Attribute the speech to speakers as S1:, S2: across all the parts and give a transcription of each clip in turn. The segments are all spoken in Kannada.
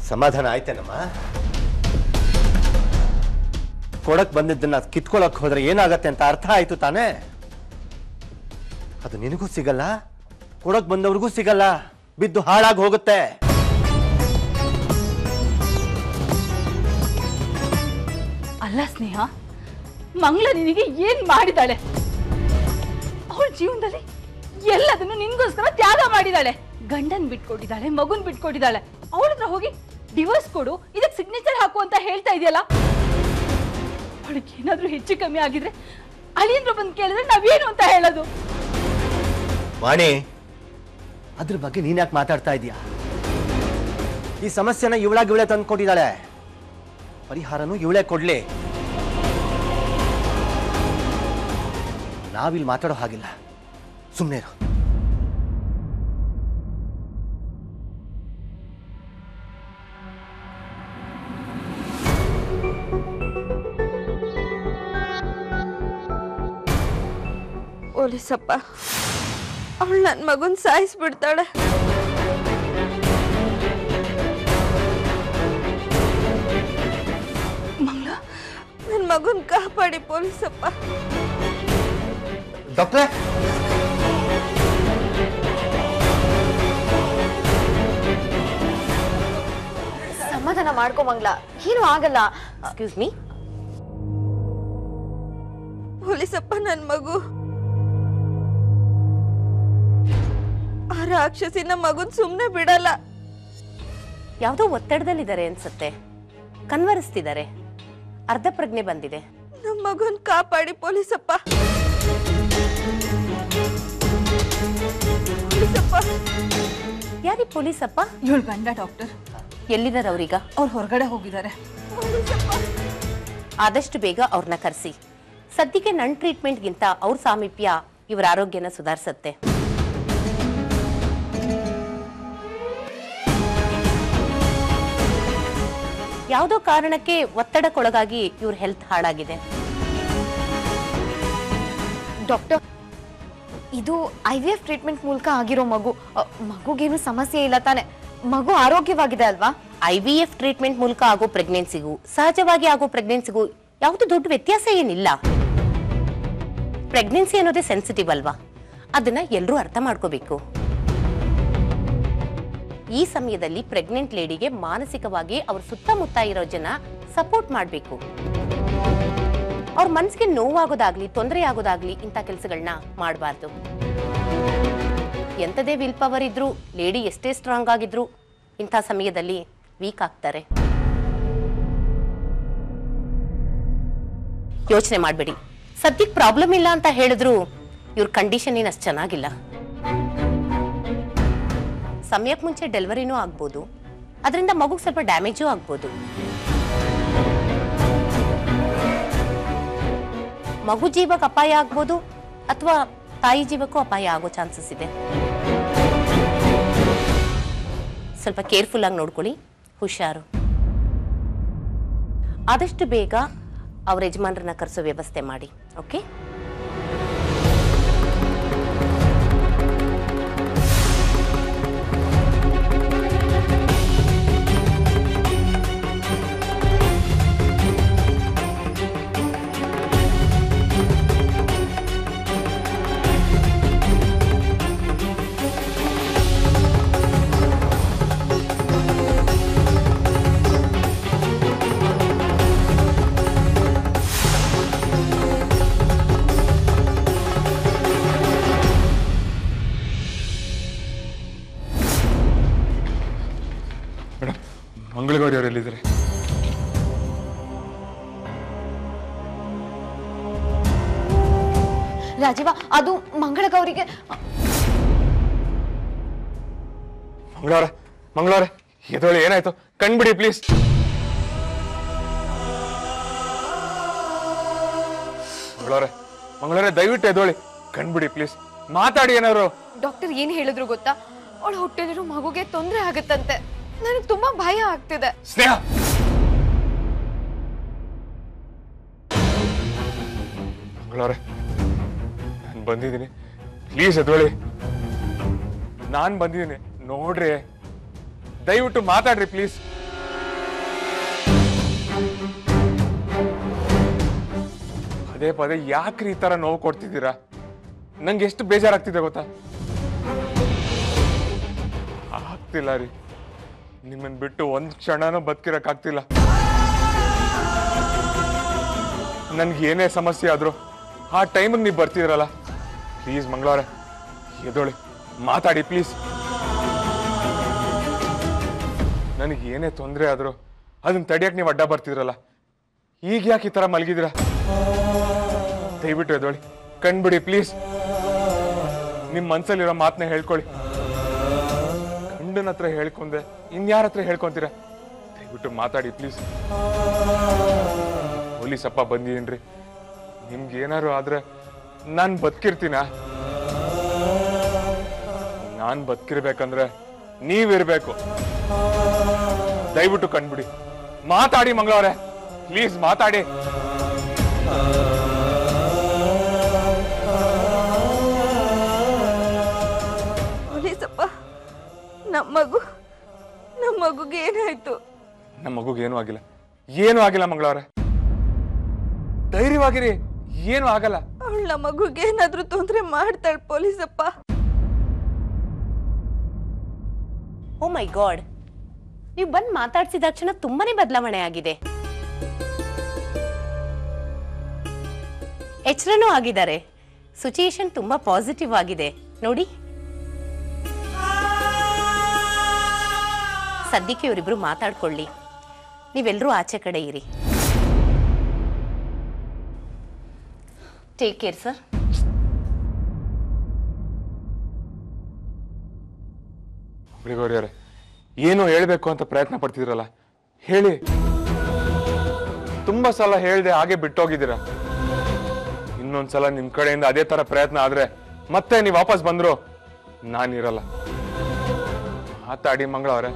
S1: ಸಮಾಧಾನ ಆಯ್ತೇನಮ್ಮ ಕೊಡಕ್ ಬಂದಿದ್ದನ್ನ ಕಿತ್ಕೊಳಕ್ ಹೋದ್ರೆ ಏನಾಗತ್ತೆ ಅಂತ ಅರ್ಥ ಆಯ್ತು ತಾನೇ ಅದು ನಿನಗೂ ಸಿಗಲ್ಲ ಕೊಡಕ್ ಬಂದವ್ರಿಗೂ ಸಿಗಲ್ಲ ಬಿದ್ದು ಹಾಳಾಗಿ ಹೋಗುತ್ತೆ
S2: ಅಲ್ಲ ಸ್ನೇಹ ಮಂಗಳ ನಿನಗೆ ಏನ್ ಮಾಡಿದಾಳೆ ಅವಳ ಜೀವನದಲ್ಲಿ ಎಲ್ಲದನ್ನು ನಿನ್ಗೋಸ್ಕರ ತ್ಯಾಗ ಮಾಡಿದಾಳೆ ಗಂಡನ್ ಬಿಟ್ಕೊಟ್ಟಿದ್ದಾಳೆ ಮಗುನ್ ಬಿಟ್ಕೊಟ್ಟಿದ್ದಾಳೆ ಅವಳ ಹತ್ರ ಹೋಗಿ ಡಿವೋರ್ಸ್ ಕೊಡು ಇದಕ್ಕೆ ಸಿಗ್ನೇಚರ್ ಹಾಕು ಅಂತ ಹೇಳ್ತಾ ಇದೆಯಲ್ಲ ಅವಳಿಗೆ ಏನಾದ್ರೂ ಹೆಚ್ಚು ಕಮ್ಮಿ ಆಗಿದ್ರೆ ಅಳಿಯಂದ್ರು ಬಂದು ಕೇಳಿದ್ರೆ ನಾವೇನು ಅಂತ ಹೇಳೋದು
S1: ವಾಣಿ ಅದ್ರ ಬಗ್ಗೆ ನೀನ್ ಯಾಕೆ ಮಾತಾಡ್ತಾ ಇದೀಯ ಈ ಸಮಸ್ಯೆನ ಇವಳಾಗಿ ಇವಳೆ ತಂದ್ಕೊಟ್ಟಿದ್ದಾಳೆ ಪರಿಹಾರನೂ ಇವಳೇ ಕೊಡ್ಲಿ ನಾವಿಲ್ಲಿ ಮಾತಾಡೋ ಹಾಗಿಲ್ಲ ಸುಮ್ಮನೆ ಇರು
S3: ಪೊಲೀಸಪ್ಪ ಅವಳು ನನ್ನ ಮಗನ್ ಸಾಯಿಸ್ಬಿಡ್ತಾಳೆ
S2: ಮಂಗಳ
S3: ನನ್ನ ಮಗನ್ ಕಾಪಾಡಿ ಪೊಲೀಸಪ್ಪ
S1: ಡಾಕ್ಟ್ರೇ
S4: ಸಮಾಧಾನ ಮಾಡ್ಕೊ ಮಂಗ್ಲ ಏನು ಆಗಲ್ಲ
S5: ಎಕ್ಸ್ಕ್ಯೂಸ್ ಮೀ
S3: ಪೊಲೀಸಪ್ಪ ನನ್ನ ಮಗು ಆ ರಾಕ್ಷಸಿನ ಮಗುನ್ ಸುಮ್ಮನೆ ಬಿಡಲ್ಲ
S5: ಯಾವುದೋ ಒತ್ತಡದಲ್ಲಿದ್ದಾರೆ ಅನ್ಸುತ್ತೆ ಕನ್ವರಿಸ್ತಿದ್ದಾರೆ ಅರ್ಧ ಪ್ರಜ್ಞೆ ಬಂದಿದೆ
S3: ನಮ್ಮ ಮಗನ್ ಕಾಪಾಡಿ ಪೊಲೀಸಪ್ಪ ಪೊಲೀಸಪ್ಪ
S5: ಯಾರಿ ಪೊಲೀಸಪ್ಪ
S2: ಇವಳು ಗಂಡ ಡಾಕ್ಟರ್
S5: ಎಲ್ಲಿದ್ದಾರೆ ಅವ್ರೀಗ
S2: ಅವ್ರು ಹೊರಗಡೆ ಹೋಗಿದ್ದಾರೆ
S5: ಆದಷ್ಟು ಬೇಗ ಅವ್ರನ್ನ ಕರೆಸಿ ಸದ್ಯಕ್ಕೆ ನನ್ನ ಟ್ರೀಟ್ಮೆಂಟ್ಗಿಂತ ಅವ್ರ ಸಾಮೀಪ್ಯ ಇವರ ಆರೋಗ್ಯನ ಸುಧಾರಿಸುತ್ತೆ ಯಾವುದೋ ಕಾರಣಕ್ಕೆ ಒತ್ತಡಕ್ಕೊಳಗಾಗಿ ಇವ್ರ ಹೆಲ್ತ್ ಹಾಳಾಗಿದೆ
S4: ಡಾಕ್ಟರ್ ಇದು ಐ ವಿ ಎಫ್ ಟ್ರೀಟ್ಮೆಂಟ್ ಮೂಲಕ ಆಗಿರೋ ಮಗು ಅ, ಮಗುಗೇನು ಸಮಸ್ಯೆ ಇಲ್ಲ ತಾನೆ ಮಗು ಆರೋಗ್ಯವಾಗಿದೆ ಅಲ್ವಾ
S5: ಐ ವಿ ಎಫ್ ಟ್ರೀಟ್ಮೆಂಟ್ ಮೂಲಕ ಆಗೋ ಪ್ರೆಗ್ನೆನ್ಸಿಗೂ ಸಹಜವಾಗಿ ಆಗೋ ಪ್ರೆಗ್ನೆನ್ಸಿಗೂ ಯಾವುದು ದೊಡ್ಡ ವ್ಯತ್ಯಾಸ ಏನಿಲ್ಲ ಪ್ರೆಗ್ನೆನ್ಸಿ ಅನ್ನೋದೇ ಸೆನ್ಸಿಟಿವ್ ಅಲ್ವಾ ಅದನ್ನ ಎಲ್ಲರೂ ಅರ್ಥ ಮಾಡ್ಕೋಬೇಕು ಈ ಸಮಯದಲ್ಲಿ ಪ್ರೆಗ್ನೆಂಟ್ ಲೇಡಿಗೆ ಮಾನಸಿಕವಾಗಿ ಅವ್ರ ಸುತ್ತಮುತ್ತ ಇರೋ ಜನ ಸಪೋರ್ಟ್ ಮಾಡಬೇಕು ಅವ್ರ ಮನಸ್ಸಿಗೆ ನೋವಾಗೋದಾಗ್ಲಿ ತೊಂದರೆ ಆಗೋದಾಗ್ಲಿ ಇಂಥ ಕೆಲಸಗಳನ್ನ ಮಾಡಬಾರ್ದು ಎಂಥದೇ ವಿಲ್ ಪವರ್ ಇದ್ರು ಲೇಡಿ ಎಷ್ಟೇ ಸ್ಟ್ರಾಂಗ್ ಆಗಿದ್ರು ಇಂಥ ಸಮಯದಲ್ಲಿ ವೀಕ್ ಆಗ್ತಾರೆ ಯೋಚನೆ ಮಾಡಬೇಡಿ ಸದ್ಯಕ್ಕೆ ಪ್ರಾಬ್ಲಮ್ ಇಲ್ಲ ಅಂತ ಹೇಳಿದ್ರು ಇವ್ರ ಕಂಡೀಷನ್ ಏನು ಅಷ್ಟು ಚೆನ್ನಾಗಿಲ್ಲ ಸಮಯಕ್ಕೆ ಮುಂಚೆ ಡೆಲಿವರಿನೂ ಆಗ್ಬೋದು ಅದರಿಂದ ಮಗುಗೆ ಸ್ವಲ್ಪ ಡ್ಯಾಮೇಜು ಆಗ್ಬೋದು ಮಗು ಜೀವಕ್ಕೆ ಅಪಾಯ ಆಗ್ಬೋದು ಅಥವಾ ತಾಯಿ ಜೀವಕ್ಕೂ ಅಪಾಯ ಆಗೋ ಚಾನ್ಸಸ್ ಇದೆ ಸ್ವಲ್ಪ ಕೇರ್ಫುಲ್ ಆಗಿ ನೋಡ್ಕೊಳ್ಳಿ ಹುಷಾರು ಆದಷ್ಟು ಬೇಗ ಅವ್ರ ಯಜಮಾನ್ರನ್ನ ಕರೆಸೋ ವ್ಯವಸ್ಥೆ ಮಾಡಿ ಓಕೆ
S6: ಮೇಡಮ್ ಮಂಗಳಗೌರಿ ಅವ್ರು ಎಲ್ಲಿದ್ದಾರೆ
S4: ರಾಜೀವ ಅದು ಮಂಗಳಗೌರಿಗೆ
S6: ಮಂಗಳವಾರ ಮಂಗಳವಾರ ಎದೋಳಿ ಏನಾಯ್ತು ಕಣ್ಬಿಡಿ ಪ್ಲೀಸ್ ಮಂಗಳವಾರ ಮಂಗಳವಾರ ದಯವಿಟ್ಟು ಎದೋಳಿ ಕಣ್ಬಿಡಿ ಪ್ಲೀಸ್ ಮಾತಾಡಿ ಏನಾದ್ರು
S4: ಡಾಕ್ಟರ್ ಏನ್ ಹೇಳಿದ್ರು ಗೊತ್ತಾ ಅವಳ ಹೊಟ್ಟೆಲಿರೋ ಮಗುಗೆ ತೊಂದರೆ ಆಗುತ್ತಂತೆ ನನಗೆ ತುಂಬಾ ಭಯ ಆಗ್ತಿದೆ
S6: ಸ್ನೇಹ ಮಂಗಳವಾರ ನಾನು ಬಂದಿದ್ದೀನಿ ಪ್ಲೀಸ್ ಎದೋಳಿ ನಾನು ಬಂದಿದ್ದೀನಿ ನೋಡ್ರಿ ದಯವಿಟ್ಟು ಮಾತಾಡ್ರಿ ಪ್ಲೀಸ್ ಪದೇ ಪದೇ ಯಾಕ್ರಿ ಈ ತರ ನೋವು ಕೊಡ್ತಿದ್ದೀರಾ ನಂಗೆ ಎಷ್ಟು ಬೇಜಾರಾಗ್ತಿದೆ ಗೊತ್ತಾ ಆಗ್ತಿಲ್ಲ ರೀ ನಿಮ್ಮನ್ ಬಿಟ್ಟು ಒಂದ್ ಕ್ಷಣನೂ ಬದುಕಿರಕ್ಕಾಗ್ತಿಲ್ಲ ನನ್ಗೆ ಏನೇ ಸಮಸ್ಯೆ ಆದ್ರೂ ಆ ಟೈಮಿಗೆ ನೀವು ಬರ್ತಿದ್ರಲ್ಲ ಪ್ಲೀಸ್ ಮಂಗಳವಾರ ಎದೋಳಿ ಮಾತಾಡಿ ಪ್ಲೀಸ್ ನನಗೆ ಏನೇ ತೊಂದರೆ ಆದ್ರೂ ಅದನ್ನ ತಡಿಯಕ್ಕೆ ನೀವು ಅಡ್ಡ ಬರ್ತಿದ್ರಲ್ಲ ಈಗ ಯಾಕೆ ಈ ತರ ಮಲಗಿದ್ದೀರಾ ದಯವಿಟ್ಟು ಎದೋಳಿ ಕಣ್ಬಿಡಿ ಪ್ಲೀಸ್ ನಿಮ್ಮ ಮನ್ಸಲ್ಲಿರೋ ಮಾತನ್ನ ಹೇಳ್ಕೊಳ್ಳಿ ಗಂಡನ ಹತ್ರ ಹೇಳ್ಕೊಂಡೆ ಇನ್ಯಾರ ಹತ್ರ ಹೇಳ್ಕೊಂತೀರಾ ದಯವಿಟ್ಟು ಮಾತಾಡಿ ಪ್ಲೀಸ್ ಪೊಲೀಸಪ್ಪ ಬಂದಿದ್ದೀನ್ರಿ ನಿಮ್ಗೆ ಏನಾರು ಆದ್ರೆ ನಾನು ಬದುಕಿರ್ತೀನ ನಾನು ಬದುಕಿರ್ಬೇಕಂದ್ರೆ ನೀವಿರ್ಬೇಕು ದಯವಿಟ್ಟು ಕಂಡ್ಬಿಡಿ ಮಾತಾಡಿ ಮಂಗಳವಾರೆ ಪ್ಲೀಸ್ ಮಾತಾಡಿ
S3: ಪೊಲೀಸಪ್ಪ ನಮ್ಮ ಮಗು ನಮ್ಮ ಮಗುಗೆ ಏನಾಯ್ತು
S6: ನಮ್ಮ ಮಗುಗೆ ಏನೂ ಆಗಿಲ್ಲ ಏನೂ ಆಗಿಲ್ಲ ಮಂಗಳವಾರೆ ಧೈರ್ಯವಾಗಿರಿ ಏನೂ ಆಗಲ್ಲ
S3: ಅವಳು ನಮ್ಮ ಮಗುಗೆ ಏನಾದ್ರೂ ತೊಂದರೆ ಮಾಡ್ತಾಳೆ ಪೊಲೀಸಪ್ಪ
S5: ಓ ಮೈ ಗಾಡ್ ನೀವು ಬಂದು ಮಾತಾಡ್ಸಿದ ಕ್ಷಣ ತುಂಬಾನೇ ಬದಲಾವಣೆ ಆಗಿದೆ ಎಚ್ಚರನೂ ಆಗಿದ್ದಾರೆ ಸಿಚುಯೇಷನ್ ತುಂಬಾ ಪಾಸಿಟಿವ್ ಆಗಿದೆ ನೋಡಿ ಸದ್ಯಕ್ಕೆ ಇವರಿಬ್ರು ಮಾತಾಡ್ಕೊಳ್ಳಿ ನೀವೆಲ್ಲರೂ ಆಚೆ ಕಡೆ ಇರಿ ಟೇಕ್ ಕೇರ್ ಸರ್
S6: ಹುಡುಗವ್ರಿಯವ್ರೆ ಏನು ಹೇಳ್ಬೇಕು ಅಂತ ಪ್ರಯತ್ನ ಪಡ್ತಿದ್ರಲ್ಲ ಹೇಳಿ ತುಂಬಾ ಸಲ ಹೇಳ್ದೆ ಹಾಗೆ ಬಿಟ್ಟೋಗಿದ್ದೀರಾ ಇನ್ನೊಂದ್ಸಲ ನಿಮ್ ಕಡೆಯಿಂದ ಅದೇ ತರ ಪ್ರಯತ್ನ ಆದ್ರೆ ಮತ್ತೆ ನೀವು ವಾಪಸ್ ಬಂದ್ರು ನಾನಿರಲ್ಲ ಮಾತಾಡಿ ಮಂಗಳವ್ರೆ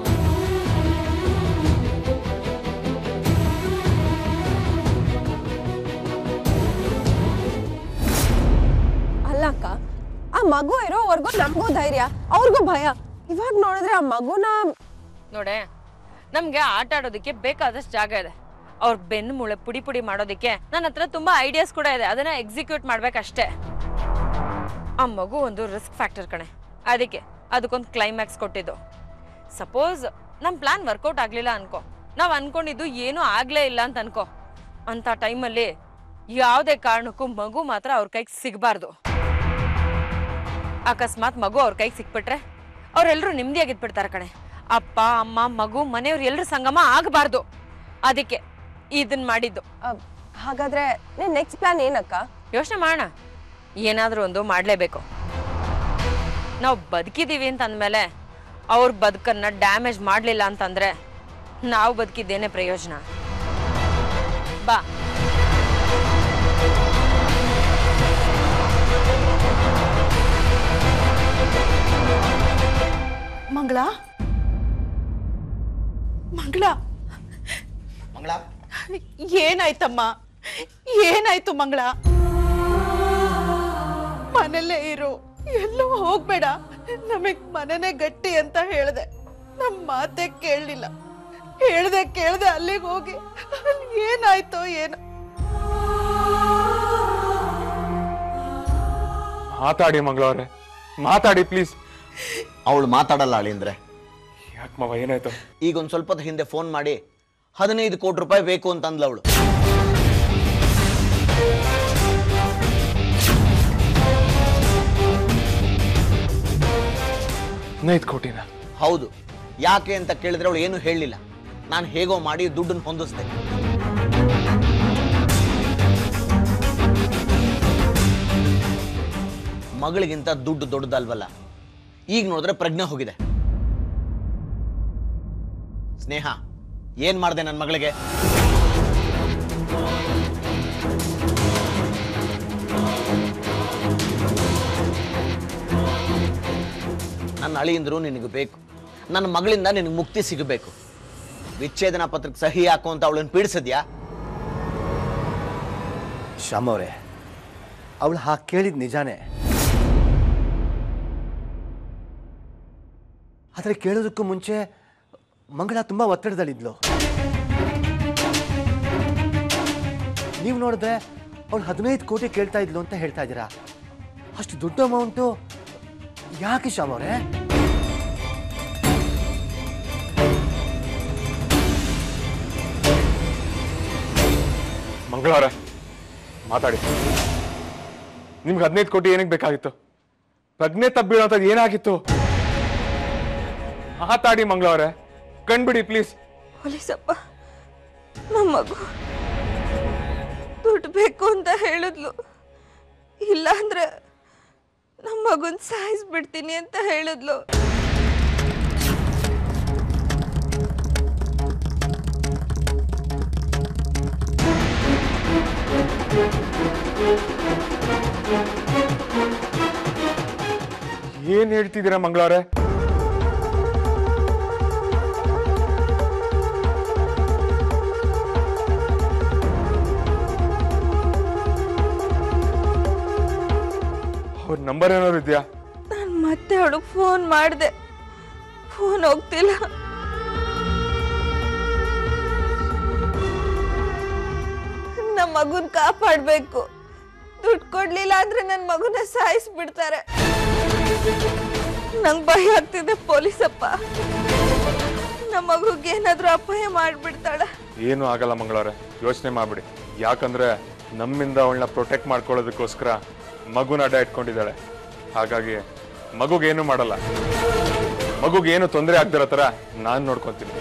S7: ಅಲ್ಲಕ್ಕ ಆ ಮಗು ಇರೋವರೆಗೂ ನಮಗೂ ಧೈರ್ಯ ಅವ್ರಿಗೂ ಭಯ ಇವಾಗ ನೋಡಿದ್ರೆ ಆ ಮಗುನ
S8: ನೋಡೆ ನಮ್ಗೆ ಆಟ ಆಡೋದಕ್ಕೆ ಬೇಕಾದಷ್ಟು ಜಾಗ ಇದೆ ಅವ್ರ ಬೆನ್ನು ಮೂಳೆ ಪುಡಿ ಪುಡಿ ಮಾಡೋದಕ್ಕೆ ನನ್ನ ಹತ್ರ ತುಂಬಾ ಐಡಿಯಾಸ್ ಕೂಡ ಇದೆ ಅದನ್ನ ಎಕ್ಸಿಕ್ಯೂಟ್ ಮಾಡ್ಬೇಕಷ್ಟೇ ಆ ಮಗು ಒಂದು ರಿಸ್ಕ್ ಫ್ಯಾಕ್ಟರ್ ಕಣೆ ಅದಕ್ಕೆ ಅದಕ್ಕೊಂದು ಕ್ಲೈಮ್ಯಾಕ್ಸ್ ಕೊಟ್ಟಿದ್ದು ಸಪೋಸ್ ನಮ್ಮ ಪ್ಲಾನ್ ವರ್ಕೌಟ್ ಆಗ್ಲಿಲ್ಲ ಅನ್ಕೋ ನಾವು ಅನ್ಕೊಂಡಿದ್ದು ಏನೂ ಆಗ್ಲೇ ಇಲ್ಲ ಅಂತ ಅನ್ಕೋ ಅಂತ ಟೈಮಲ್ಲಿ ಯಾವುದೇ ಕಾರಣಕ್ಕೂ ಮಗು ಮಾತ್ರ ಅವ್ರ ಕೈಗೆ ಸಿಗಬಾರ್ದು ಅಕಸ್ಮಾತ್ ಮಗು ಅವ್ರ ಕೈಗೆ ಸಿಕ್ಬಿಟ್ರೆ ಅವ್ರೆಲ್ರೂ ನೆಮ್ಮದಿಯಾಗಿದ್ಬಿಡ್ತಾರೆ ಕಣೆ ಅಪ್ಪ ಅಮ್ಮ ಮಗು ಮನೆಯವ್ರು ಎಲ್ರ ಸಂಗಮ ಆಗಬಾರ್ದು ಅದಕ್ಕೆ ಇದನ್ ಮಾಡಿದ್ದು
S7: ಆ, ಹಾಗಾದ್ರೆ ನಿನ್ ನೆಕ್ಸ್ಟ್ ಪ್ಲಾನ್ ಏನಕ್ಕ
S8: ಯೋಚನೆ ಮಾಡೋಣ ಏನಾದ್ರೂ ಒಂದು ಮಾಡಲೇಬೇಕು ನಾವು ಬದುಕಿದೀವಿ ಅಂತ ಅಂದಮೇಲೆ ಅವ್ರ ಬದುಕನ್ನ ಡ್ಯಾಮೇಜ್ ಮಾಡಲಿಲ್ಲ ಅಂತಂದ್ರೆ ನಾವು ಬದುಕಿದ್ದೇನೆ ಪ್ರಯೋಜನ ಬಾ
S2: ಮಂಗಳ ಮಂಗಳ
S1: ಮಂಗಳ
S2: ಏನಾಯ್ತಮ್ಮ ಏನಾಯ್ತು ಮಂಗಳ ಮನೆಯಲ್ಲೇ ಇರು ಎಲ್ಲೂ ಹೋಗ್ಬೇಡ ನಮಗ್ ಮನೆನೇ ಗಟ್ಟಿ ಅಂತ ಹೇಳ್ದೆ ನಮ್ ಮಾತೆ ಕೇಳಲಿಲ್ಲ ಹೇಳ್ದೆ ಕೇಳ್ದೆ ಅಲ್ಲಿಗೆ ಹೋಗಿ ಅಲ್ಲಿ ಏನಾಯ್ತೋ ಏನೋ
S6: ಮಾತಾಡಿ ಮಂಗಳವ್ರೆ ಮಾತಾಡಿ ಪ್ಲೀಸ್
S1: ಅವಳು ಮಾತಾಡಲ್ಲ ಅಳಿಂದ್ರೆ
S6: ಯಾಕೆ ಮಾವ ಏನಾಯ್ತು
S1: ಈಗ ಒಂದ್ ಸ್ವಲ್ಪ ಹೊತ್ತು ಹಿಂದೆ ಫೋನ್ ಮಾಡಿ ಹದಿನೈದು ಕೋಟಿ ರೂಪಾಯಿ ಬೇಕು ಅಂತ ಅಂದ್ಲ ಅವಳು
S6: ಹದಿನೈದು ಕೋಟಿನ
S1: ಹೌದು ಯಾಕೆ ಅಂತ ಕೇಳಿದ್ರೆ ಅವಳು ಏನು ಹೇಳಲಿಲ್ಲ ನಾನು ಹೇಗೋ ಮಾಡಿ ದುಡ್ಡನ್ನು ಹೊಂದಿಸ್ದೆ ಮಗಳಿಗಿಂತ ದುಡ್ಡು ದೊಡ್ಡದಲ್ವಲ್ಲ ಈಗ ನೋಡಿದ್ರೆ ಪ್ರಜ್ಞೆ ಹೋಗಿದೆ ಸ್ನೇಹ ಏನ್ ಮಾಡಿದೆ ನನ್ನ ಮಗಳಿಗೆ ನನ್ನ ಅಳಿಯಿಂದ್ರು ನಿನಗೆ ಬೇಕು ನನ್ನ ಮಗಳಿಂದ ನಿನಗೆ ಮುಕ್ತಿ ಸಿಗಬೇಕು ವಿಚ್ಛೇದನ ಪತ್ರಕ್ಕೆ ಸಹಿ ಹಾಕು ಅಂತ ಅವಳನ್ನು ಪೀಡಿಸಿದ್ಯಾ
S9: ಶ್ಯಾಮ್ ಅವರೇ ಅವಳು ಹಾಗೆ ಕೇಳಿದ ನಿಜಾನೇ ಆದರೆ ಕೇಳೋದಕ್ಕೂ ಮುಂಚೆ ಮಂಗಳ ತುಂಬ ಒತ್ತಡದಲ್ಲಿದ್ಲು ನೀವು ನೋಡಿದ್ರೆ ಅವಳು ಹದಿನೈದು ಕೋಟಿ ಕೇಳ್ತಾ ಇದ್ಲು ಅಂತ ಹೇಳ್ತಾ ಇದ್ದೀರಾ ಅಷ್ಟು ದೊಡ್ಡ ಅಮೌಂಟು ಯಾಕೆ ಶ್ಯಾಮ್ ಅವರೇ
S6: ಮಂಗಳವಾರ ಮಾತಾಡಿ ನಿಮ್ಗೆ ಹದಿನೈದು ಕೋಟಿ ಏನಕ್ಕೆ ಬೇಕಾಗಿತ್ತು ಪ್ರಜ್ಞೆ ತಬ್ಬಿಳೋಂಥದ್ದು ಏನಾಗಿತ್ತು ಮಾತಾಡಿ ಮಂಗಳವಾರ ಕಣ್ಬಿಡಿ ಪ್ಲೀಸ್
S3: ಪೊಲೀಸಪ್ಪ ನಮ್ಮ ಮಗು ದುಡ್ಡು ಬೇಕು ಅಂತ ಹೇಳಿದ್ಲು ಇಲ್ಲ ಅಂದ್ರೆ ನಮ್ಮ ಮಗುನ್ ಸಾಯಿಸ್ಬಿಡ್ತೀನಿ ಅಂತ ಹೇಳಿದ್ಲು
S6: ಏನ್ ಹೇಳ್ತಿದ್ದೀರಾ ಮಂಗಳವಾರ ಅವ್ರ ನಂಬರ್ ಏನಾದ್ರು ಇದೆಯಾ
S3: ನಾನು ಮತ್ತೆ ಅವಳಿಗೆ ಫೋನ್ ಮಾಡಿದೆ ಫೋನ್ ಹೋಗ್ತಿಲ್ಲ ನಮ್ಮ ಮಗುನ್ ಕಾಪಾಡ್ಬೇಕು ದುಡ್ಡು ಕೊಡ್ಲಿಲ್ಲ ಅಂದ್ರೆ ನನ್ನ ಮಗುನ ಸಾಯಿಸ್ಬಿಡ್ತಾರೆ ನಂಗೆ ಭಯ ಆಗ್ತಿದೆ ಪೊಲೀಸಪ್ಪ ನಮ್ಮ ಮಗುಗೆ ಏನಾದ್ರೂ ಅಪಾಯ ಮಾಡ್ಬಿಡ್ತಾಳ
S6: ಏನು ಆಗಲ್ಲ ಮಂಗಳವಾರ ಯೋಚನೆ ಮಾಡ್ಬಿಡಿ ಯಾಕಂದ್ರೆ ನಮ್ಮಿಂದ ಅವಳನ್ನ ಪ್ರೊಟೆಕ್ಟ್ ಮಾಡ್ಕೊಳ್ಳೋದಕ್ಕೋಸ್ಕರ ಮಗುನ ಅಡ್ಡ ಇಟ್ಕೊಂಡಿದ್ದಾಳೆ ಹಾಗಾಗಿ ಮಗುಗೇನು ಮಾಡಲ್ಲ ಮಗುಗೇನು ತೊಂದರೆ ಆಗ್ದಿರೋ ಥರ ನಾನು ನೋಡ್ಕೊತೀನಿ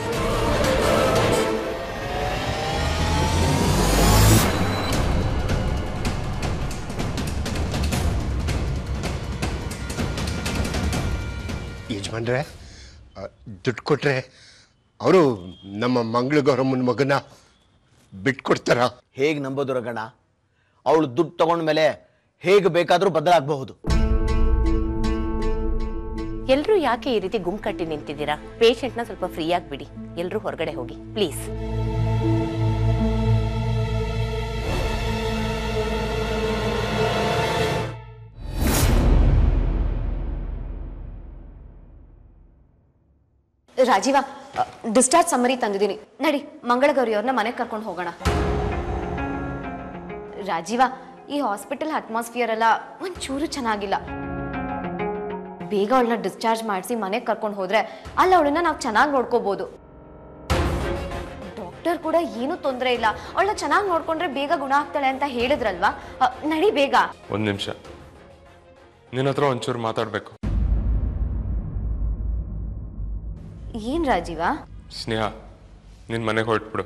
S10: ಯಜಮಾನ್ರೆ ಆ, ದುಡ್ಡು ಕೊಟ್ರೆ ಅವರು ನಮ್ಮ ಮಂಗಳ ಗೌರಮ್ಮನ ಮಗನ ಬಿಟ್ಕೊಡ್ತಾರ
S1: ಹೇಗೆ ನಂಬೋದು ರಗಣ ಅವಳು ದುಡ್ಡು ತಗೊಂಡ್ಮೇಲೆ ಹೇಗೆ ಬೇಕಾದರೂ ಬದಲಾಗಬಹುದು
S5: ಎಲ್ರೂ ಯಾಕೆ ಈ ರೀತಿ ಗುಂಪು ಕಟ್ಟಿ ನಿಂತಿದ್ದೀರಾ ಪೇಷಂಟ್ನ ಸ್ವಲ್ಪ ಫ್ರೀ ಬಿಡಿ ಎಲ್ರೂ ಹೊರಗಡೆ ಹೋಗಿ ಪ್ಲೀಸ್
S4: ರಾಜೀವ ಡಿಸ್ಚಾರ್ಜ್ ಸಮ್ಮರಿ ತಂದಿದ್ದೀನಿ ನಡಿ ಮಂಗಳಗೌರಿ ಅವ್ರನ್ನ ಮನೆಗೆ ಕರ್ಕೊಂಡು ಹೋಗೋಣ ರಾಜೀವ ಈ ಹಾಸ್ಪಿಟಲ್ ಅಟ್ಮಾಸ್ಫಿಯರ್ ಎಲ್ಲ ಒಂಚೂರು ಚೆನ್ನಾಗಿಲ್ಲ ಬೇಗ ಅವಳನ್ನ ಡಿಸ್ಚಾರ್ಜ್ ಮಾಡಿಸಿ ಮನೆಗೆ ಕರ್ಕೊಂಡು ಹೋದ್ರೆ ಅಲ್ಲಿ ಅವಳನ್ನ ನಾವು ಚೆನ್ನಾಗಿ ನೋಡ್ಕೋಬಹುದು ಡಾಕ್ಟರ್ ಕೂಡ ಏನೂ ತೊಂದರೆ ಇಲ್ಲ ಅವಳನ್ನ ಚೆನ್ನಾಗಿ ನೋಡ್ಕೊಂಡ್ರೆ ಬೇಗ ಗುಣ ಆಗ್ತಾಳೆ ಅಂತ ಹೇಳಿದ್ರಲ್ವಾ ಅ, ನಡಿ ಬೇಗ
S6: ಒಂದು ನಿಮಿಷ ನಿನ್ನ ಹತ್ರ ಒಂಚೂರು ಮಾತಾಡಬೇಕು
S4: ಏನ್ ರಾಜೀವ
S6: ಸ್ನೇಹ ನಿನ್ನ ಮನೆಗೆ ಹೊರಟ್ಬಿಡು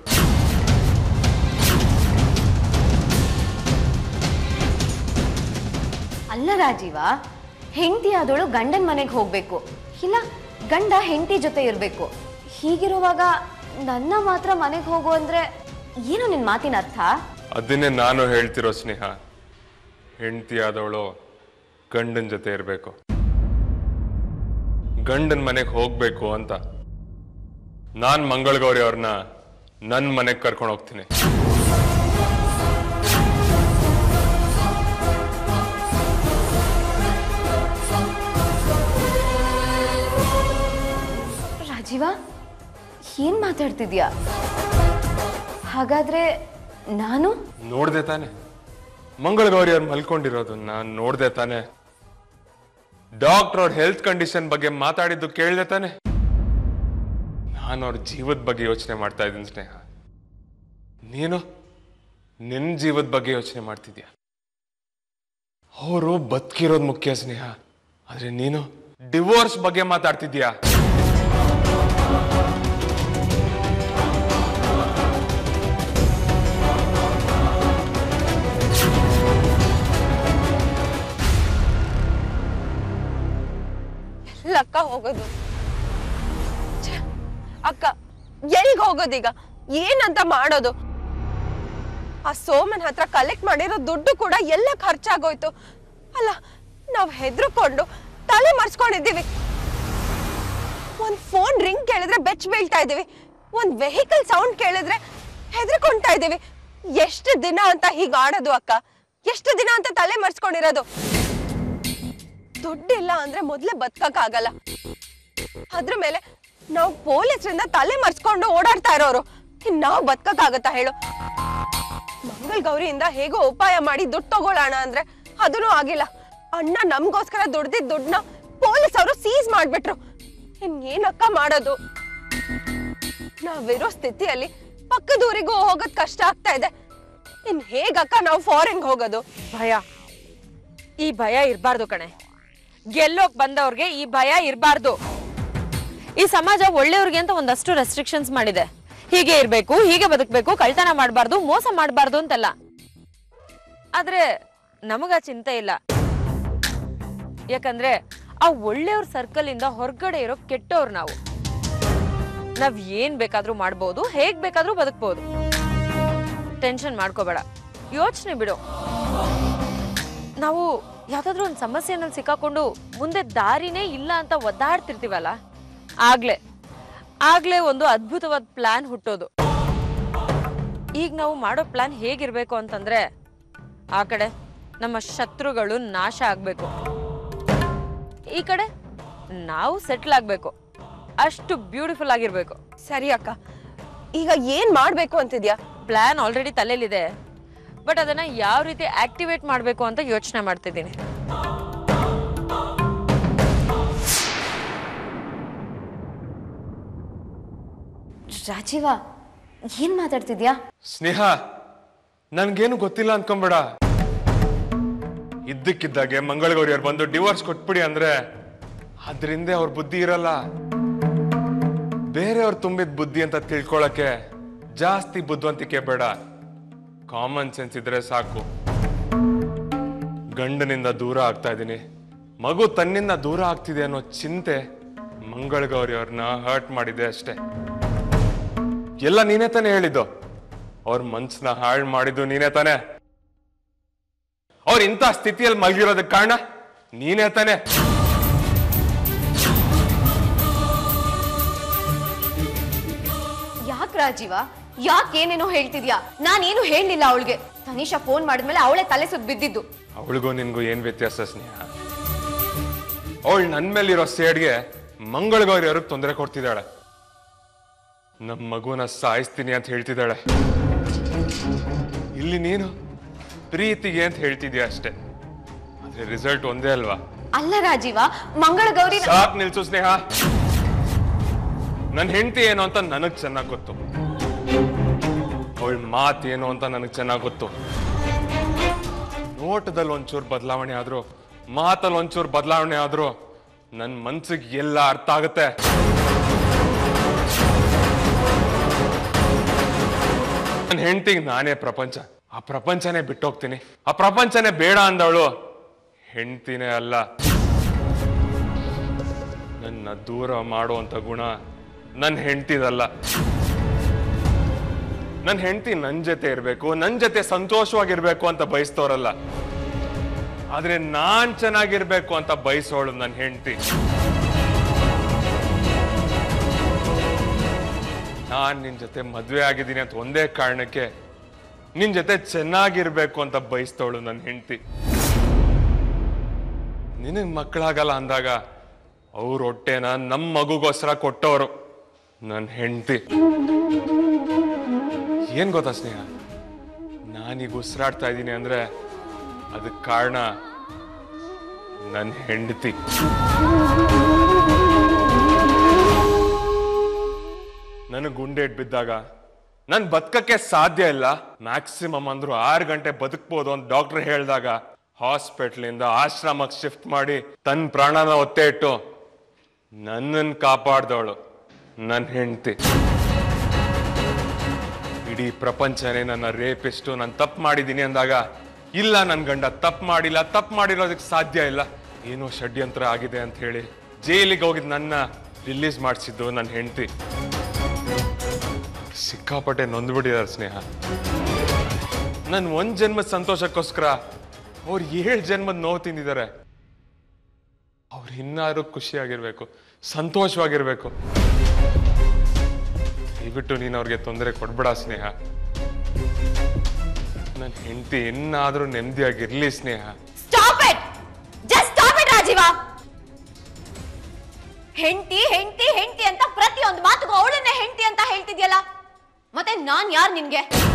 S4: ಅಲ್ಲ ರಾಜೀವ ಹೆಂಡತಿ ಆದವಳು ಗಂಡನ ಮನೆಗೆ ಹೋಗ್ಬೇಕು ಇಲ್ಲ ಗಂಡ ಹೆಂಡತಿ ಜೊತೆ ಇರಬೇಕು ಹೀಗಿರುವಾಗ ನನ್ನ ಮಾತ್ರ ಮನೆಗೆ ಹೋಗು ಅಂದ್ರೆ ಏನು ನಿನ್ ಮಾತಿನ ಅರ್ಥ
S6: ಅದನ್ನೇ ನಾನು ಹೇಳ್ತಿರೋ ಸ್ನೇಹ ಹೆಂಡತಿ ಆದವಳು ಗಂಡನ ಜೊತೆ ಇರಬೇಕು ಗಂಡನ ಮನೆಗೆ ಹೋಗ್ಬೇಕು ಅಂತ ನಾನು ಮಂಗಳಗೌರಿ ಅವ್ರನ್ನ ನನ್ನ ಮನೆಗೆ ಕರ್ಕೊಂಡು ಹೋಗ್ತೀನಿ
S4: ರಾಜೀವ ಏನ್ ಮಾತಾಡ್ತಿದ್ಯಾ ಹಾಗಾದ್ರೆ ನಾನು
S6: ನೋಡ್ದೆ ತಾನೆ ಮಂಗಳಗೌರಿ ಅವ್ರು ಮಲ್ಕೊಂಡಿರೋದು ನಾನು ನೋಡ್ದೆ ತಾನೆ ಡಾಕ್ಟರ್ ಅವ್ರ ಹೆಲ್ತ್ ಕಂಡೀಷನ್ ಬಗ್ಗೆ ಮಾತಾಡಿದ್ದು ಕೇಳ್ದೆ ತಾನೆ ನಾನು ಅವ್ರ ಜೀವದ ಬಗ್ಗೆ ಯೋಚನೆ ಮಾಡ್ತಾ ಇದ್ದೀನಿ ಸ್ನೇಹ ನೀನು ನಿನ್ನ ಜೀವದ ಬಗ್ಗೆ ಯೋಚನೆ ಮಾಡ್ತಿದ್ಯಾ ಅವರು ಬದುಕಿರೋದು ಮುಖ್ಯ ಸ್ನೇಹ ಆದ್ರೆ ನೀನು ಡಿವೋರ್ಸ್ ಬಗ್ಗೆ ಮಾತಾಡ್ತಿದ್ಯಾ
S7: ಅಕ್ಕ ಹೋಗೋದು ಛೆ, ಅಕ್ಕ ಎಲ್ಗ್ ಹೋಗೋದೀಗ ಏನಂತ ಮಾಡೋದು ಆ ಸೋಮನ್ ಹತ್ರ ಕಲೆಕ್ಟ್ ಮಾಡಿರೋ ದುಡ್ಡು ಕೂಡ ಎಲ್ಲ ಖರ್ಚಾಗೋಯ್ತು ಅಲ್ಲ ನಾವ್ ಹೆದ್ರುಕೊಂಡು ತಲೆ ಮರ್ಸ್ಕೊಂಡಿದ್ದೀವಿ ಒಂದ್ ಫೋನ್ ರಿಂಗ್ ಕೇಳಿದ್ರೆ ಬೆಚ್ಚ ಬೀಳ್ತಾ ಇದೀವಿ ಒಂದ್ ವೆಹಿಕಲ್ ಸೌಂಡ್ ಕೇಳಿದ್ರೆ ಹೆದರ್ಕೊಂತಾ ಇದೀವಿ ಎಷ್ಟು ದಿನ ಅಂತ ಹೀಗ್ ಆಡೋದು ಅಕ್ಕ ಎಷ್ಟು ದಿನ ಅಂತ ತಲೆ ಮರ್ಸ್ಕೊಂಡಿರೋದು ದುಡ್ಡಿಲ್ಲ ಅಂದ್ರೆ ಮೊದ್ಲೇ ಬದುಕಕ್ ಆಗಲ್ಲ ಅದ್ರ ಮೇಲೆ ನಾವು ಪೊಲೀಸರಿಂದ ತಲೆ ಮರ್ಸ್ಕೊಂಡು ಓಡಾಡ್ತಾ ಇರೋರು ಇನ್ ನಾವು ಬದುಕಕ್ ಆಗತ್ತಾ ಹೇಳು ಮಂಗಳ್ ಗೌರಿಯಿಂದ ಹೇಗೋ ಉಪಾಯ ಮಾಡಿ ದುಡ್ಡು ತಗೊಳ್ಳೋಣ ಅಂದ್ರೆ ಅದೂ ಆಗಿಲ್ಲ ಅಣ್ಣ ನಮ್ಗೋಸ್ಕರ ದುಡ್ದಿದ್ ದುಡ್ಡನ್ನ ಪೊಲೀಸ್ ಅವರು ಸೀಸ್ ಮಾಡ್ಬಿಟ್ರು ಇನ್ನೇನಕ್ಕ ಮಾಡೋದು ನಾವಿರೋ ಸ್ಥಿತಿಯಲ್ಲಿ ಪಕ್ಕದೂರಿಗೂ ಹೋಗೋದ್ ಕಷ್ಟ ಆಗ್ತಾ ಇದೆ ಇನ್ ಹೇಗಕ್ಕ ನಾವು ಫಾರಿನ್ ಹೋಗೋದು
S8: ಭಯ ಈ ಭಯ ಇರಬಾರ್ದು ಕಣೆ ಗೆಲ್ಲೋಕ್ ಬಂದವ್ರಿಗೆ ಈ ಭಯ ಇರಬಾರ್ದು ಈ ಸಮಾಜ ಒಳ್ಳೆಯವ್ರಿಗೆ ಅಂತ ಒಂದಷ್ಟು ರೆಸ್ಟ್ರಿಕ್ಷನ್ಸ್ ಮಾಡಿದೆ ಹೀಗೆ ಇರ್ಬೇಕು ಹೀಗೆ ಬದುಕಬೇಕು ಕಳ್ತನ ಮಾಡಬಾರ್ದು ಮೋಸ ಮಾಡಬಾರ್ದು ಅಂತೆಲ್ಲ ಆದ್ರೆ ನಮಗ ಚಿಂತೆ ಇಲ್ಲ ಯಾಕಂದ್ರೆ ಆ ಒಳ್ಳೆಯವ್ರ ಸರ್ಕಲ್ ಇಂದ ಹೊರಗಡೆ ಇರೋ ಕೆಟ್ಟವ್ರು ನಾವು ನಾವ್ ಏನ್ ಬೇಕಾದ್ರೂ ಮಾಡ್ಬೋದು ಹೇಗ್ ಬೇಕಾದ್ರೂ ಬದುಕ್ಬೋದು ಟೆನ್ಷನ್ ಮಾಡ್ಕೋಬೇಡ ಯೋಚನೆ ಬಿಡು ನಾವು ಯಾವ್ದಾದ್ರು ಒಂದು ಸಮಸ್ಯೆನಲ್ಲಿ ಸಿಕ್ಕಾಕೊಂಡು ಮುಂದೆ ದಾರಿನೇ ಇಲ್ಲ ಅಂತ ಒದ್ದಾಡ್ತಿರ್ತೀವಲ್ಲ ಆಗ್ಲೇ ಆಗ್ಲೇ ಒಂದು ಅದ್ಭುತವಾದ ಪ್ಲಾನ್ ಹುಟ್ಟೋದು ಈಗ ನಾವು ಮಾಡೋ ಪ್ಲಾನ್ ಹೇಗಿರ್ಬೇಕು ಅಂತಂದ್ರೆ ಆ ಕಡೆ ನಮ್ಮ ಶತ್ರುಗಳು ನಾಶ ಆಗ್ಬೇಕು ಈ ಕಡೆ ನಾವು ಸೆಟ್ಲ್ ಆಗ್ಬೇಕು ಅಷ್ಟು ಬ್ಯೂಟಿಫುಲ್ ಆಗಿರ್ಬೇಕು
S7: ಸರಿ ಅಕ್ಕ ಈಗ ಏನ್ ಮಾಡ್ಬೇಕು ಅಂತಿದ್ಯಾ
S8: ಪ್ಲಾನ್ ಆಲ್ರೆಡಿ ತಲೆಯಲ್ಲಿದೆ ಬಟ್ ಅದನ್ನ ಯಾವ ರೀತಿ ಆಕ್ಟಿವೇಟ್ ಮಾಡಬೇಕು ಅಂತ ಯೋಚನೆ ಮಾಡ್ತಿದ್ದೀನಿ
S4: ರಾಜೀವ ಏನ್ ಮಾತಾಡ್ತಿದ್ಯಾ
S6: ಸ್ನೇಹ ನನ್ಗೇನು ಗೊತ್ತಿಲ್ಲ ಅನ್ಕೊಂಬೇಡ ಇದ್ದಕ್ಕಿದ್ದಾಗೆ ಮಂಗಳಗೌರಿಯವ್ರು ಬಂದು ಡಿವೋರ್ಸ್ ಕೊಟ್ಬಿಡಿ ಅಂದ್ರೆ ಅದ್ರಿಂದ ಅವ್ರ ಬುದ್ಧಿ ಇರಲ್ಲ ಬೇರೆಯವ್ರು ತುಂಬಿದ ಬುದ್ಧಿ ಅಂತ ತಿಳ್ಕೊಳಕ್ಕೆ ಜಾಸ್ತಿ ಬುದ್ಧಿವಂತಿಕೆ ಬೇಡ ಕಾಮನ್ ಸೆನ್ಸ್ ಇದ್ರೆ ಸಾಕು ಗಂಡನಿಂದ ದೂರ ಆಗ್ತಾ ಇದ್ದೀನಿ ಮಗು ತನ್ನಿಂದ ದೂರ ಆಗ್ತಿದೆ ಅನ್ನೋ ಚಿಂತೆ ಮಂಗಳಗೌರಿ ಅವ್ರನ್ನ ಹರ್ಟ್ ಮಾಡಿದೆ ಅಷ್ಟೇ ಎಲ್ಲ ನೀನೇ ತಾನೇ ಹೇಳಿದ್ದು ಅವ್ರ ಮನ್ಸನ್ನ ಹಾಳು ಮಾಡಿದ್ದು ನೀನೇ ತಾನೇ ಅವ್ರ ಇಂಥ ಸ್ಥಿತಿಯಲ್ಲಿ ಮಲಗಿರೋದಕ್ಕೆ ಕಾರಣ ನೀನೇ ತಾನೇ
S4: ಯಾಕ್ ರಾಜೀವ ಯಾಕೆ ಏನೇನೋ ಹೇಳ್ತಿದ್ಯಾ ನಾನೇನು ಹೇಳಲಿಲ್ಲ ಅವಳಿಗೆ ತನಿಷಾ ಫೋನ್ ಮಾಡಿದ್ಮೇಲೆ ಅವಳೇ ತಲೆ ಸುತ್ತ ಬಿದ್ದಿದ್ದು
S6: ಅವಳಿಗೂ ನಿನ್ಗೂ ಏನ್ ವ್ಯತ್ಯಾಸ ಸ್ನೇಹ ಅವಳು ನನ್ ಮೇಲಿರೋ ಸೇಡ್ಗೆ ಮಂಗಳಗೌರಿ ಅವ್ರಿಗೆ ತೊಂದರೆ ಕೊಡ್ತಿದ್ದಾಳೆ ನಮ್ಮ ಮಗುನ ಸಾಯಿಸ್ತೀನಿ ಅಂತ ಹೇಳ್ತಿದ್ದಾಳೆ ಇಲ್ಲಿ ನೀನು ಪ್ರೀತಿಗೆ ಅಂತ ಹೇಳ್ತಿದ್ಯಾ ಅಷ್ಟೇ ಆದ್ರೆ ರಿಸಲ್ಟ್ ಒಂದೇ ಅಲ್ವಾ
S4: ಅಲ್ಲ ರಾಜೀವ ಮಂಗಳ ಗೌರಿ
S6: ಸಾಕ್ ನಿಲ್ಸು ಸ್ನೇಹ ನನ್ನ ಹೆಂಡತಿ ಏನು ಅಂತ ನನಗ್ ಚೆನ್ನಾಗ್ ಗೊತ್ತು ಅವಳ ಮಾತ್ ಏನು ಅಂತ ನನಗ್ ಚೆನ್ನಾಗ್ ಗೊತ್ತು ನೋಟದಲ್ಲಿ ಒಂಚೂರು ಬದಲಾವಣೆ ಆದ್ರೂ ಮಾತಲ್ಲಿ ಒಂಚೂರು ಬದಲಾವಣೆ ಆದ್ರೂ ನನ್ನ ಮನ್ಸಿಗೆ ಎಲ್ಲ ಅರ್ಥ ಆಗುತ್ತೆ ನನ್ನ ಹೆಂಡತಿಗೆ ನಾನೇ ಪ್ರಪಂಚ ಆ ಪ್ರಪಂಚನೇ ಬಿಟ್ಟೋಗ್ತೀನಿ ಆ ಪ್ರಪಂಚನೇ ಬೇಡ ಅಂದವಳು ಹೆಂಡ್ತಿನೇ ಅಲ್ಲ ನನ್ನ ದೂರ ಮಾಡುವಂತ ಗುಣ ನನ್ನ ಹೆಂಡ್ತಿದಲ್ಲ ನನ್ನ ಹೆಂಡತಿ ನನ್ನ ಜೊತೆ ಇರಬೇಕು ನನ್ನ ಜೊತೆ ಸಂತೋಷವಾಗಿರ್ಬೇಕು ಅಂತ ಬಯಸ್ತವ್ರಲ್ಲ ಆದ್ರೆ ನಾನ್ ಚೆನ್ನಾಗಿರ್ಬೇಕು ಅಂತ ಬಯಸೋಳು ನನ್ನ ಹೆಂಡತಿ ನಾನ್ ನಿನ್ ಜೊತೆ ಮದ್ವೆ ಆಗಿದ್ದೀನಿ ಅಂತ ಒಂದೇ ಕಾರಣಕ್ಕೆ ನಿನ್ ಜೊತೆ ಚೆನ್ನಾಗಿರ್ಬೇಕು ಅಂತ ಬಯಸ್ತವಳು ನನ್ನ ಹೆಂಡತಿ ನಿನಗ್ ಮಕ್ಕಳಾಗಲ್ಲ ಅಂದಾಗ ಅವ್ರ ಹೊಟ್ಟೆನ ನಮ್ಮ ಮಗುಗೋಸ್ಕರ ಕೊಟ್ಟವರು ನನ್ನ ಹೆಂಡತಿ ಏನ್ ಗೊತ್ತಾ ಸ್ನೇಹ ನಾನೀಗ ಉಸಿರಾಡ್ತಾ ಇದ್ದೀನಿ ಅಂದ್ರೆ ಅದಕ್ಕೆ ಕಾರಣ ನನ್ನ ಹೆಂಡತಿ ನನಗೆ ಗುಂಡೇಟ್ ಬಿದ್ದಾಗ ನನ್ ಬದುಕಕ್ಕೆ ಸಾಧ್ಯ ಇಲ್ಲ ಮ್ಯಾಕ್ಸಿಮಮ್ ಅಂದ್ರು ಆರು ಗಂಟೆ ಬದುಕ್ಬೋದು ಅಂತ ಡಾಕ್ಟರ್ ಹೇಳಿದಾಗ ಹಾಸ್ಪಿಟ್ಲಿಂದ ಆಶ್ರಮಕ್ಕೆ ಶಿಫ್ಟ್ ಮಾಡಿ ತನ್ನ ಪ್ರಾಣನ ಒತ್ತೆ ಇಟ್ಟು ನನ್ನನ್ನು ಕಾಪಾಡ್ದವಳು ನನ್ನ ಹೆಂಡತಿ ಇಡೀ ಪ್ರಪಂಚನೇ ನನ್ನ ರೇಪಿಸ್ಟು ನಾನು ತಪ್ಪು ಮಾಡಿದ್ದೀನಿ ಅಂದಾಗ ಇಲ್ಲ ನನ್ನ ಗಂಡ ತಪ್ಪು ಮಾಡಿಲ್ಲ ತಪ್ಪು ಮಾಡಿರೋದಕ್ಕೆ ಸಾಧ್ಯ ಇಲ್ಲ ಏನೋ ಷಡ್ಯಂತ್ರ ಆಗಿದೆ ಅಂತ ಹೇಳಿ ಜೈಲಿಗೆ ಹೋಗಿದ್ ನನ್ನ ರಿಲೀಸ್ ಮಾಡಿಸಿದ್ದು ನನ್ನ ಹೆಂಡತಿ ಸಿಕ್ಕಾಪಟ್ಟೆ ನೊಂದ್ಬಿಟ್ಟಿದ್ದಾರೆ ಸ್ನೇಹ ನನ್ನ ಒಂದ್ ಜನ್ಮದ ಸಂತೋಷಕ್ಕೋಸ್ಕರ ಅವ್ರು ಏಳು ಜನ್ಮದ ನೋವು ತಿಂದಿದ್ದಾರೆ ಅವ್ರು ಇನ್ನಾರು ಖುಷಿಯಾಗಿರ್ಬೇಕು ಸಂತೋಷವಾಗಿರ್ಬೇಕು ದಯವಿಟ್ಟು ನೀನು ಅವ್ರಿಗೆ ತೊಂದರೆ ಕೊಡ್ಬೇಡ ಸ್ನೇಹ ನನ್ನ ಹೆಂಡತಿ ಇನ್ನಾದ್ರೂ ನೆಮ್ಮದಿಯಾಗಿರ್ಲಿ Sneha
S4: stop it just stop it Rajeeva ಹೆಂಡತಿ ಹೆಂಡತಿ ಹೆಂಡತಿ ಅಂತ ಪ್ರತಿಯೊಂದು ಮಾತುಗೂ ಅವಳನ್ನೇ ಹೆಂಡತಿ ಅಂತ ಹೇಳ್ತಿದ್ಯಲ್ಲ ಮತ್ತೆ ನಾನ್ ಯಾರ್ ನಿನ್ಗೆ